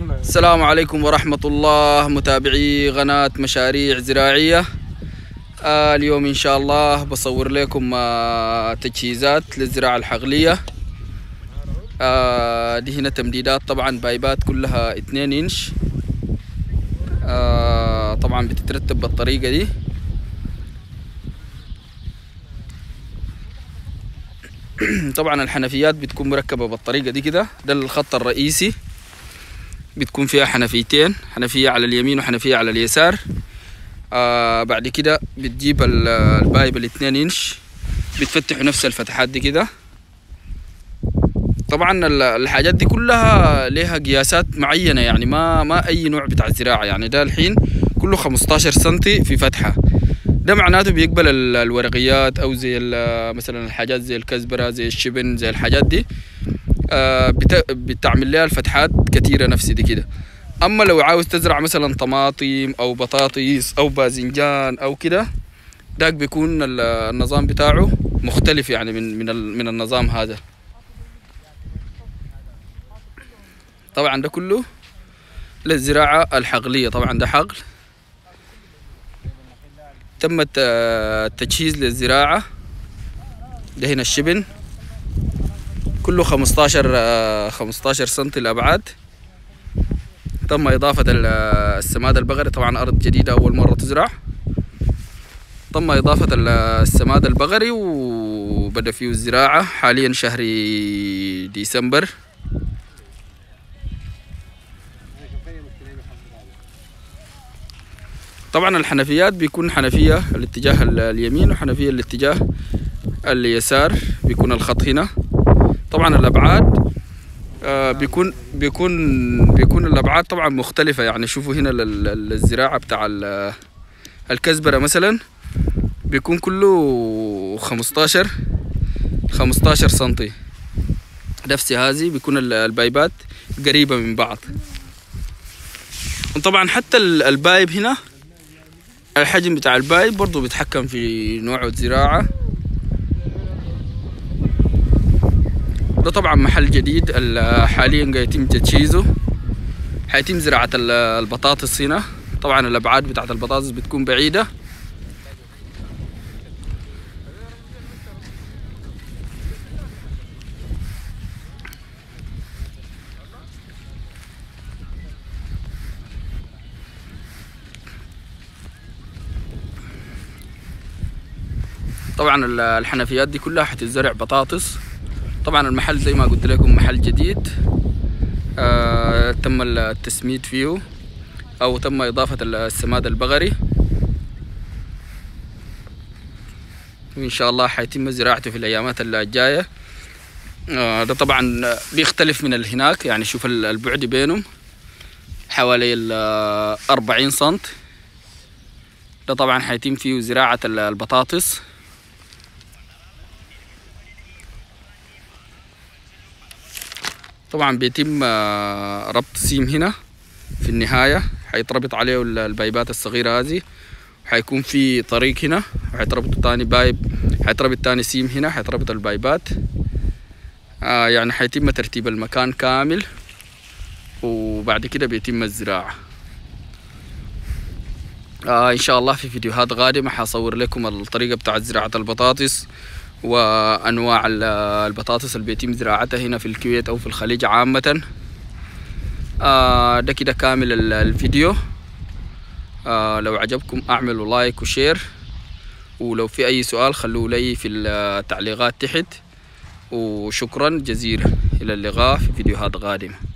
السلام عليكم ورحمة الله متابعي قناة مشاريع زراعية آه اليوم إن شاء الله بصور لكم آه تجهيزات للزراعة الحقلية آه دي هنا تمديدات طبعا بايبات كلها اتنين انش آه طبعا بتترتب بالطريقة دي طبعا الحنفيات بتكون مركبة بالطريقة دي كده ده الخط الرئيسي بتكون فيها حنفيتين حنفية على اليمين وحنفية على اليسار آه بعد كده بتجيب ال- البايب الاتنين انش بتفتحوا نفس الفتحات دي كده طبعا ال- الحاجات دي كلها لها قياسات معينة يعني ما ما أي نوع بتاع زراعة يعني ده الحين كله 15 سنتي في فتحة ده معناته بيقبل ال- الورقيات أو زي ال- مثلا الحاجات زي الكزبرة زي الشبن زي الحاجات دي آه، بت- بتعمل لها الفتحات كتيرة نفس دي كده أما لو عاوز تزرع مثلا طماطم أو بطاطس أو باذنجان أو كده داك بيكون ال- النظام بتاعه مختلف يعني من من ال- من النظام هذا طبعا ده كله للزراعة الحقلية طبعا ده حقل تم الت- التجهيز للزراعة ده هنا الشبن كله 15 آه، 15 سنتي الابعاد تم اضافه ال- آه، السماد البقري طبعا ارض جديده اول مره تزرع تم اضافه ال- آه، السماد البقري وبدا فيه الزراعه حاليا شهر ديسمبر طبعا الحنفيات بيكون حنفيه الاتجاه ال- اليمين وحنفيه الاتجاه اليسار بيكون الخط هنا طبعا الابعاد آه بيكون بيكون بيكون الابعاد طبعا مختلفه يعني شوفوا هنا لل- لل- الزراعه بتاع ال- الكزبره مثلا بيكون كله 15 15 سنتي نفس هذه بيكون ال- البايبات قريبه من بعض وطبعا حتى ال- البايب هنا الحجم بتاع البايب برضو بيتحكم في نوع الزراعه ده طبعا محل جديد ال- حاليا قاعد يتم تجهيزه حيتم زراعة ال- البطاطس هنا طبعا الأبعاد بتاعت البطاطس بتكون بعيدة طبعا ال- الحنفيات دي كلها حتزرع بطاطس طبعا المحل زي ما قلت لكم محل جديد آه تم التسميد فيه او تم اضافة السماد البقري وان شاء الله حيتم زراعته في الايامات الجاية آه ده طبعا بيختلف من الهناك يعني شوف ال- البعد بينهم حوالي ال 40 سنت ده طبعا حيتم فيه زراعة ال- البطاطس طبعا بيتم آه، ربط سيم هنا في النهاية حيتربط عليه ال- البايبات الصغيرة هذه حيكون في طريق هنا وحيتربط تاني بايب حيتربط تاني سيم هنا حيتربط البايبات آه يعني حيتم ترتيب المكان كامل وبعد كده بيتم الزراعة آه إن شاء الله في فيديوهات قادمة حصور لكم الطريقة بتاعة زراعة البطاطس وأنواع ال- البطاطس اللي بيتم زراعتها هنا في الكويت أو في الخليج عامة آه ده كده كامل ال- الفيديو آه لو عجبكم اعملوا لايك وشير ولو في أي سؤال خلوه لي في التعليقات تحت وشكرا جزيلا إلى اللقاء في فيديوهات قادمة